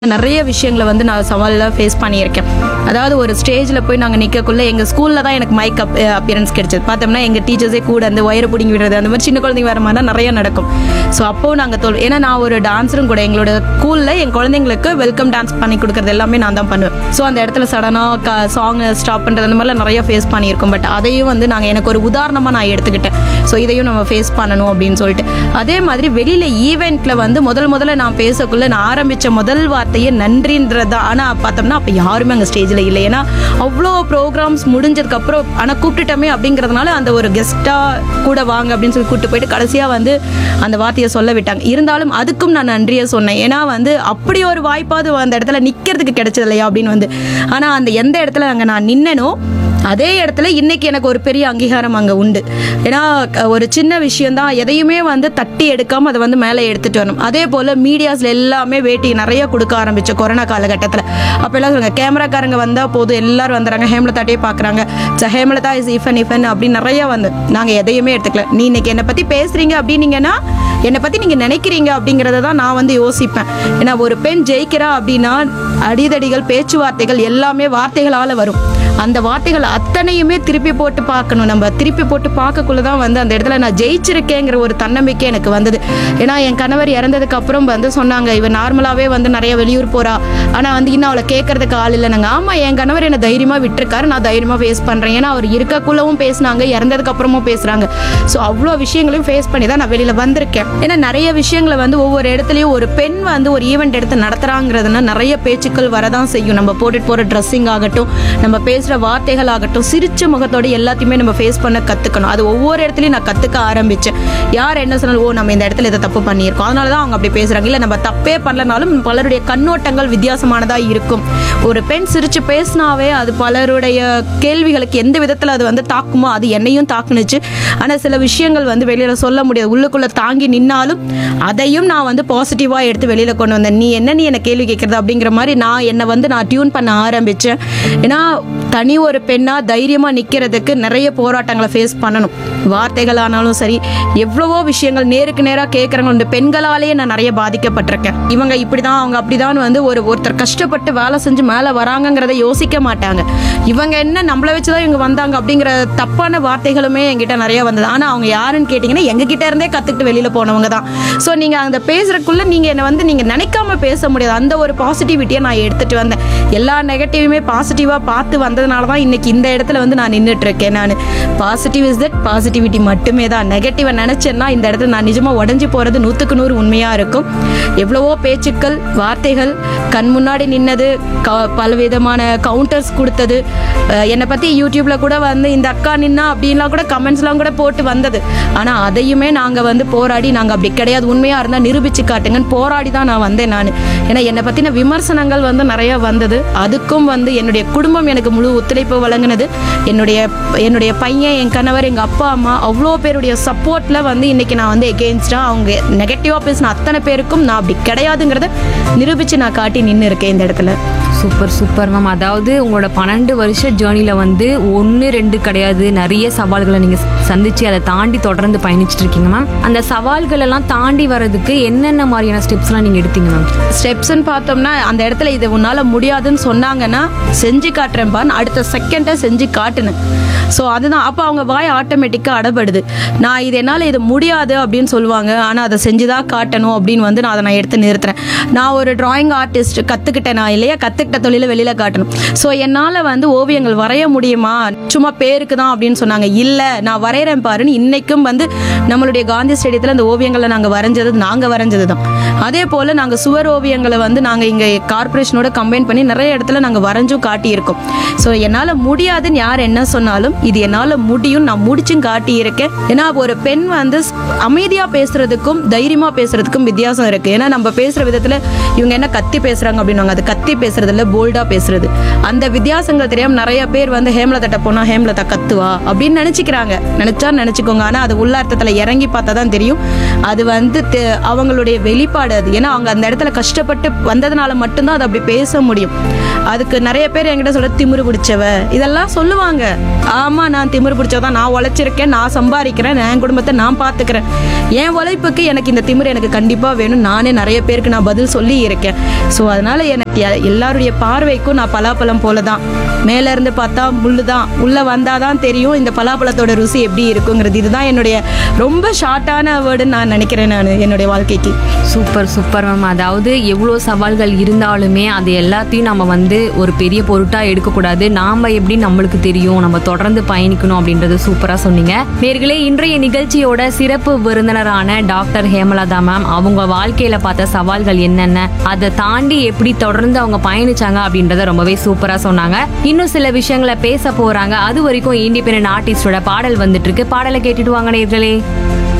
நிறைய விஷயங்களை வந்து நான் சவாலில் ஃபேஸ் பண்ணியிருக்கேன் அதாவது ஒரு ஸ்டேஜில் போய் நாங்கள் நிற்கக்குள்ள எங்கள் ஸ்கூலில் தான் எனக்கு மைக் அப் அப்பியரன்ஸ் கிடைச்சது பார்த்தோம்னா எங்கள் டீச்சர்ஸே கூட அந்த ஒயரை பிடிங்கி விடுறது அந்த மாதிரி சின்ன குழந்தைங்க வர மாதிரி தான் நிறைய நடக்கும் ஸோ அப்போவும் நாங்கள் தோல் ஏன்னா நான் ஒரு டான்ஸரும் கூட எங்களோட ஸ்கூலில் என் குழந்தைங்களுக்கு வெல்கம் டான்ஸ் பண்ணி கொடுக்குறது எல்லாமே நான் தான் பண்ணுவேன் ஸோ அந்த இடத்துல சடனாக க சாங் ஸ்டாப் பண்ணுறது அந்த மாதிரிலாம் நிறைய ஃபேஸ் பண்ணியிருக்கோம் பட் அதையும் வந்து நாங்கள் எனக்கு ஒரு உதாரணமாக நான் எடுத்துக்கிட்டேன் ஸோ இதையும் நம்ம ஃபேஸ் பண்ணணும் அப்படின்னு சொல்லிட்டு அதே மாதிரி வெளியில் ஈவெண்ட்டில் வந்து முதல் முதல்ல நான் பேசக்குள்ள நான் ஆரம்பித்த முதல் வார்த்தையே நன்றின்றது ஆனால் பார்த்தோம்னா அப்போ யாருமே அங்கே ஸ்டேஜில் இல்லை ஏன்னா அவ்வளோ ப்ரோக்ராம்ஸ் முடிஞ்சதுக்கப்புறம் ஆனால் கூப்பிட்டுட்டோமே அப்படிங்கிறதுனால அந்த ஒரு கெஸ்ட்டாக கூட வாங்க அப்படின்னு சொல்லி கூப்பிட்டு போயிட்டு கடைசியாக வந்து அந்த வார்த்தையை சொல்ல விட்டாங்க இருந்தாலும் அதுக்கும் நான் நன்றியை சொன்னேன் ஏன்னா வந்து அப்படி ஒரு வாய்ப்பாவது அந்த இடத்துல நிற்கிறதுக்கு கிடைச்சது இல்லையா அப்படின்னு வந்து ஆனால் அந்த எந்த இடத்துல அங்கே நான் நின்னனோ அதே இடத்துல இன்னைக்கு எனக்கு ஒரு பெரிய அங்கீகாரம் அங்கே உண்டு ஏன்னா க- ஒரு சின்ன விஷயம்தான் எதையுமே வந்து தட்டி எடுக்காம அதை வந்து மேலே எடுத்துட்டு வரணும் அதே போல் மீடியாஸ்ல எல்லாமே வேட்டி நிறைய கொடுக்க ஆரம்பிச்சோம் கொரோனா காலகட்டத்தில் அப்போ எல்லாம் சொல்லுங்க கேமராக்காரங்க வந்தால் போதும் எல்லாரும் வந்துடுறாங்க ஹேமலதாட்டே பார்க்குறாங்க ச ஹேமலதா இஸ் இஃபன் இஃபன் அப்படின்னு நிறைய வந்து நாங்கள் எதையுமே எடுத்துக்கல நீ இன்னைக்கு என்னை பற்றி பேசுறீங்க அப்படின்னீங்கன்னா என்னை பற்றி நீங்கள் நினைக்கிறீங்க அப்படிங்கிறத தான் நான் வந்து யோசிப்பேன் ஏன்னா ஒரு பெண் ஜெயிக்கிறா அப்படின்னா அடிதடிகள் பேச்சுவார்த்தைகள் எல்லாமே வார்த்தைகளால் வரும் அந்த வார்த்தைகள் அத்தனையுமே திருப்பி போட்டு பார்க்கணும் நம்ம திருப்பி போட்டு பார்க்கக்குள்ள தான் வந்து அந்த இடத்துல நான் ஜெயிச்சிருக்கேங்கிற ஒரு தன்னம்பிக்கை எனக்கு வந்தது ஏன்னா என் கணவர் இறந்ததுக்கு அப்புறம் வந்து சொன்னாங்க இவன் நார்மலாகவே வந்து நிறைய வெளியூர் போறா ஆனால் வந்து இன்னும் அவளை கேட்கறதுக்கு ஆள் இல்லைனாங்க ஆமாம் என் கணவர் என்னை தைரியமாக விட்டுருக்காரு நான் தைரியமாக ஃபேஸ் பண்ணுறேன் ஏன்னா அவர் இருக்கக்குள்ளவும் பேசினாங்க இறந்ததுக்கு அப்புறமும் பேசுகிறாங்க ஸோ அவ்வளோ விஷயங்களையும் ஃபேஸ் பண்ணி தான் நான் வெளியில் வந்திருக்கேன் ஏன்னா நிறைய விஷயங்களை வந்து ஒவ்வொரு இடத்துலையும் ஒரு பெண் வந்து ஒரு ஈவெண்ட் எடுத்து நடத்துகிறாங்கிறதுனா நிறைய பேச்சுக்கள் வரதான் செய்யும் நம்ம போட்டுட்டு போகிற ட்ரெஸ்ஸிங் ஆகட்டும் நம்ம பேசுகிற வார்த்தைகள் ஆகட்டும் சிரிச்ச முகத்தோட எல்லாத்தையுமே நம்ம ஃபேஸ் பண்ண கற்றுக்கணும் அது ஒவ்வொரு இடத்துலையும் நான் கற்றுக்க ஆரம்பித்தேன் யார் என்ன சொன்னாலும் ஓ நம்ம இந்த இடத்துல இதை தப்பு பண்ணியிருக்கோம் அதனால தான் அவங்க அப்படி பேசுகிறாங்க இல்லை நம்ம தப்பே பண்ணலனாலும் பலருடைய கண்ணோட்டங்கள் வித்தியாசமானதாக இருக்கும் ஒரு பெண் சிரிச்சு பேசினாவே அது பலருடைய கேள்விகளுக்கு எந்த விதத்தில் அது வந்து தாக்குமோ அது என்னையும் தாக்குனுச்சு ஆனால் சில விஷயங்கள் வந்து வெளியில் சொல்ல முடியாது உள்ளுக்குள்ளே தாங்கி நின்னாலும் அதையும் நான் வந்து பாசிட்டிவாக எடுத்து வெளியில் கொண்டு வந்தேன் நீ என்ன நீ என்ன கேள்வி கேட்குறது அப்படிங்கிற மாதிரி நான் என்னை வந்து நான் டியூன் பண்ண ஆரம்பித்தேன் ஏன்னா தனி ஒரு பெண்ணாக தைரியமாக நிற்கிறதுக்கு நிறைய போராட்டங்களை ஃபேஸ் பண்ணணும் வார்த்தைகளானாலும் சரி எவ்வளவோ விஷயங்கள் நேருக்கு நேராக கேட்குறவங்க இந்த பெண்களாலேயே நான் நிறைய பாதிக்கப்பட்டிருக்கேன் இவங்க இப்படி தான் அவங்க அப்படி தான் வந்து ஒரு ஒருத்தர் கஷ்டப்பட்டு வேலை செஞ்சு மேலே வராங்கங்கிறத யோசிக்க மாட்டாங்க இவங்க என்ன நம்மளை வச்சு தான் இவங்க வந்தாங்க அப்படிங்கிற தப்பான வார்த்தைகளுமே என்கிட்ட நிறைய வந்தது ஆனால் அவங்க யாருன்னு கேட்டிங்கன்னா எங்ககிட்ட இருந்தே கற்றுக்கிட்டு வெளியில் போனவங்க தான் ஸோ நீங்கள் அந்த பேசுறதுக்குள்ள நீங்கள் என்னை வந்து நீங்கள் நினைக்காம பேச முடியாது அந்த ஒரு பாசிட்டிவிட்டியை நான் எடுத்துகிட்டு வந்தேன் எல்லா நெகட்டிவுமே பாசிட்டிவாக பார்த்து வந்ததுனால தான் இன்னைக்கு இந்த இடத்துல வந்து நான் நின்றுட்டு இருக்கேன் நான் பாசிட்டிவ் இஸ் தட் பாசிட்டிவிட்டி மட்டுமே தான் நெகட்டிவை நினச்சேன்னா இந்த இடத்துல நான் நிஜமாக உடஞ்சி போகிறது நூற்றுக்கு நூறு உண்மையாக இருக்கும் எவ்வளவோ பேச்சுக்கள் வார்த்தைகள் கண் முன்னாடி நின்னது க பலவிதமான கவுண்டர்ஸ் கொடுத்தது அஹ் என்னை பற்றி யூடியூப்பில் கூட வந்து இந்த அக்கா நின்னா அப்படின்லாம் கூட கமெண்ட்ஸ்லாம் கூட போட்டு வந்தது ஆனால் அதையுமே நாங்கள் வந்து போராடி நாங்கள் அப்படி கிடையாது உண்மையாக இருந்தால் நிரூபித்து காட்டுங்கன்னு போராடி தான் நான் வந்தேன் நான் ஏன்னா என்னை பற்றின விமர்சனங்கள் வந்து நிறைய வந்தது அதுக்கும் வந்து என்னுடைய குடும்பம் எனக்கு முழு ஒத்துழைப்பு வழங்கினது என்னுடைய என்னுடைய பையன் என் கணவர் எங்கள் அப்பா அம்மா அவ்வளோ பேருடைய சப்போர்ட்டில் வந்து இன்னைக்கு நான் வந்து எகெயின்ஸ்டாக அவங்க நெகட்டிவாக பேசின அத்தனை பேருக்கும் நான் அப்படி கிடையாதுங்கிறத நிரூபித்து நான் காட்டி நின்று இருக்கேன் இந்த இடத்துல சூப்பர் சூப்பர் மேம் அதாவது உங்களோட பன்னெண்டு வருஷ ஜேர்னியில் வந்து ஒன்று ரெண்டு கிடையாது நிறைய சவால்களை நீங்கள் சந்திச்சு அதை தாண்டி தொடர்ந்து பயணிச்சுட்டு இருக்கீங்க மேம் அந்த சவால்கள் எல்லாம் தாண்டி வர்றதுக்கு என்னென்ன மாதிரியான ஸ்டெப்ஸ்லாம் நீங்கள் எடுத்தீங்க மேம் ஸ்டெப்ஸ்ன்னு பார்த்தோம்னா அந்த இடத்துல இது உன்னால் முடியாதுன்னு சொன்னாங்கன்னா செஞ்சு காட்டுறேன்பான்னு அடுத்த செகண்டை செஞ்சு காட்டுனேன் ஸோ அதுதான் அப்போ அவங்க வாய் ஆட்டோமேட்டிக்காக அடப்படுது நான் இது என்னால் இது முடியாது அப்படின்னு சொல்லுவாங்க ஆனால் அதை செஞ்சு தான் காட்டணும் அப்படின்னு வந்து நான் அதை நான் எடுத்து நிறுத்துறேன் நான் ஒரு டிராயிங் ஆர்டிஸ்ட் கற்றுக்கிட்டேன் நான் இல்லையா கற்றுக்கிட்ட தொழிலை வெளியில் காட்டணும் ஸோ என்னால் வந்து ஓவியங்கள் வரைய முடியுமா சும்மா பேருக்கு தான் அப்படின்னு சொன்னாங்க இல்லை நான் வரைகிறேன் பாருன்னு இன்னைக்கும் வந்து நம்மளுடைய காந்தி ஸ்டேடியத்தில் அந்த ஓவியங்களை நாங்கள் வரைஞ்சது நாங்கள் வரைஞ்சது தான் அதே போல் நாங்கள் சுவர் ஓவியங்களை வந்து நாங்கள் இங்கே கார்ப்பரேஷனோட கம்பைன் பண்ணி நிறைய இடத்துல நாங்கள் வரைஞ்சும் காட்டியிருக்கோம் ஸோ என்னால் முடியாதுன்னு யார் என்ன சொன்னாலும் இது என்னால் முடியும் நான் முடிச்சும் காட்டியிருக்கேன் ஏன்னா ஒரு பெண் வந்து அமைதியாக பேசுறதுக்கும் தைரியமாக பேசுறதுக்கும் வித்தியாசம் இருக்குது ஏன்னா நம்ம பேசுகிற விதத்தில் இவங்க என்ன கத்தி பேசுகிறாங்க அப்படின்னுவாங்க அது கத்தி பேசுறது இல்லை போல்டாக பேசுறது அந்த வித்தியாசங்கள் தெரியாமல் நிறைய பேர் வந்து ஹேமலதட்ட போனால் ஹேமலதா கத்துவா அப்படின்னு நினச்சிக்கிறாங்க நினச்சா நினச்சிக்கோங்க ஆனால் அது உள்ளார்த்தத்தில் இறங்கி பார்த்தா தான் தெரியும் அது வந்து தெ- அவங்களுடைய வெளிப்பாடு அது ஏன்னா அவங்க அந்த இடத்துல கஷ்டப்பட்டு வந்ததுனால மட்டும்தான் அது அப்படி பேச முடியும் அதுக்கு நிறைய பேர் என்கிட்ட சொல்ற திமிரு பிடிச்சவ இதெல்லாம் சொல்லுவாங்க ஆமா நான் திமிரு பிடிச்சவதான் நான் உழைச்சிருக்கேன் நான் சம்பாதிக்கிறேன் என் குடும்பத்தை நான் பார்த்துக்கிறேன் என் உழைப்புக்கு எனக்கு இந்த திமிரு எனக்கு கண்டிப்பா வேணும் நானே நிறைய பேருக்கு நான் பதில் சொல்லி இருக்கேன் ஸோ அதனால எனக்கு எ- எல்லாருடைய பார்வைக்கும் நான் பலாப்பழம் போல தான் மேல இருந்து பார்த்தா முள்ளு தான் உள்ள வந்தாதான் தெரியும் இந்த பலாப்பழத்தோட ருசி எப்படி இருக்குங்கிறது இதுதான் என்னுடைய ரொம்ப ஷார்ட்டான வேர்டுன்னு நான் நினைக்கிறேன் நான் என்னுடைய வாழ்க்கைக்கு சூப்பர் சூப்பர் மேம் அதாவது எவ்வளோ சவால்கள் இருந்தாலுமே அது எல்லாத்தையும் நம்ம வந்து ஒரு பெரிய பொருட்டாக எடுக்கக்கூடாது நாம் எப்படி நம்மளுக்கு தெரியும் நம்ம தொடர்ந்து பயணிக்கணும் அப்படின்றது சூப்பராக சொன்னீங்க நேர்களே இன்றைய நிகழ்ச்சியோட சிறப்பு விருந்தினரான டாக்டர் ஹேமலதா மேம் அவங்க வாழ்க்கையில பார்த்த சவால்கள் என்னென்ன அதை தாண்டி எப்படி தொடர்ந்து அவங்க பயணிச்சாங்க அப்படின்றத ரொம்பவே சூப்பராக சொன்னாங்க இன்னும் சில விஷயங்களை பேச போறாங்க அது வரைக்கும் இண்டிபெண்டன்ட் ஆர்டிஸ்டோட பாடல் வந்துட்டு இருக்கு பாடலை கேட்டுட்டு வாங்க நேர்களே